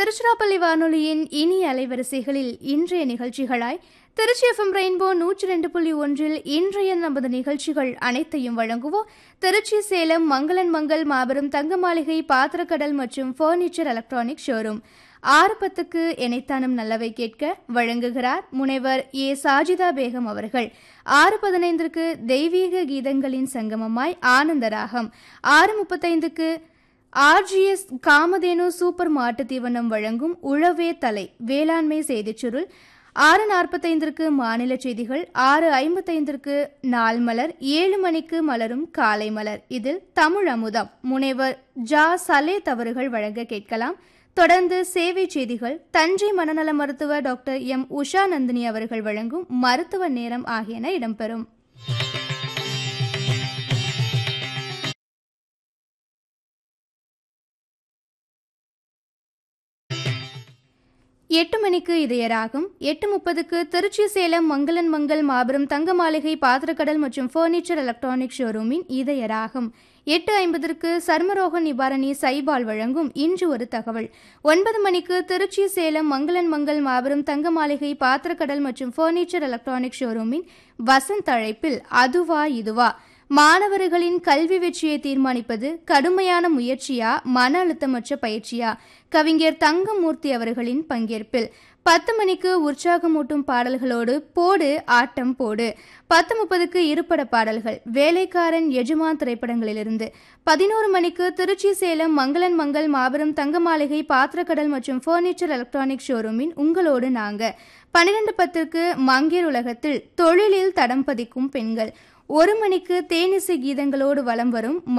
திருச்சிராப்பள்ளி வானொலியின் இனிய அலைவரிசைகளில் இன்றைய நிகழ்ச்சிகளாய் திருச்சி எஃப்எம் ரெயின்போ நூற்றி ரெண்டு புள்ளி ஒன்றில் இன்றைய நமது நிகழ்ச்சிகள் அனைத்தையும் வழங்குவோம் திருச்சி சேலம் மங்களன் மங்கள் மாபெரும் தங்க மாளிகை பாத்திரக்கடல் மற்றும் ஃபர்னிச்சர் எலக்ட்ரானிக் ஷோரூம் ஆறு பத்துக்கு இணைத்தானம் நல்லவை கேட்க வழங்குகிறார் முனைவர் ஏ சாஜிதா பேகம் அவர்கள் ஆறு பதினைந்திற்கு தெய்வீக கீதங்களின் சங்கமமாய் ஆனந்தராகம் ஆறு முப்பத்தைந்துக்கு ஆர்ஜிஎஸ் காமதேனு சூப்பர் மாட்டு தீவனம் வழங்கும் உழவே தலை வேளாண்மை செய்திச் சுருள் ஆறு நாற்பத்தைந்திற்கு மாநில செய்திகள் ஆறு ஐம்பத்தைந்திற்கு நாள் மலர் ஏழு மணிக்கு மலரும் காலை மலர் இதில் தமிழ் அமுதம் முனைவர் ஜா சலே தவறுகள் வழங்க கேட்கலாம் தொடர்ந்து சேவை செய்திகள் தஞ்சை மனநல மருத்துவர் டாக்டர் எம் உஷா நந்தினி அவர்கள் வழங்கும் மருத்துவ நேரம் ஆகியன இடம்பெறும் எட்டு மணிக்கு இதயராகும் எட்டு முப்பதுக்கு திருச்சி சேலம் மங்களன் மங்கள் மாபெரும் தங்க மாளிகை பாத்திரக்கடல் மற்றும் ஃபர்னிச்சர் எலக்ட்ரானிக் ஷோரூமின் இதயராகும் எட்டு ஐம்பதற்கு சர்மரோக நிவாரணி சைபால் வழங்கும் இன்று ஒரு தகவல் ஒன்பது மணிக்கு திருச்சி சேலம் மங்களன் மங்கள் மாபெரும் தங்க மாளிகை பாத்திரக்கடல் மற்றும் ஃபர்னிச்சர் எலக்ட்ரானிக் ஷோரூமின் வசந்த் அழைப்பில் அதுவா இதுவா மாணவர்களின் கல்வி வெற்றியை தீர்மானிப்பது கடுமையான முயற்சியா மன அழுத்தமற்ற பயிற்சியா கவிஞர் தங்கமூர்த்தி அவர்களின் பங்கேற்பில் பத்து மணிக்கு உற்சாகமூட்டும் பாடல்களோடு போடு ஆட்டம் போடு பத்து முப்பதுக்கு இருப்பட பாடல்கள் வேலைக்காரன் எஜமான் திரைப்படங்களிலிருந்து பதினோரு மணிக்கு திருச்சி சேலம் மங்களன் மங்கள் மாபெரும் தங்க மாளிகை பாத்திரக்கடல் மற்றும் ஃபர்னிச்சர் எலக்ட்ரானிக் ஷோரூமின் உங்களோடு நாங்க பன்னிரண்டு பத்திற்கு மங்கேர் உலகத்தில் தொழிலில் தடம் பதிக்கும் பெண்கள் ஒரு மணிக்கு தேனிசை கீதங்களோடு வலம் வரும்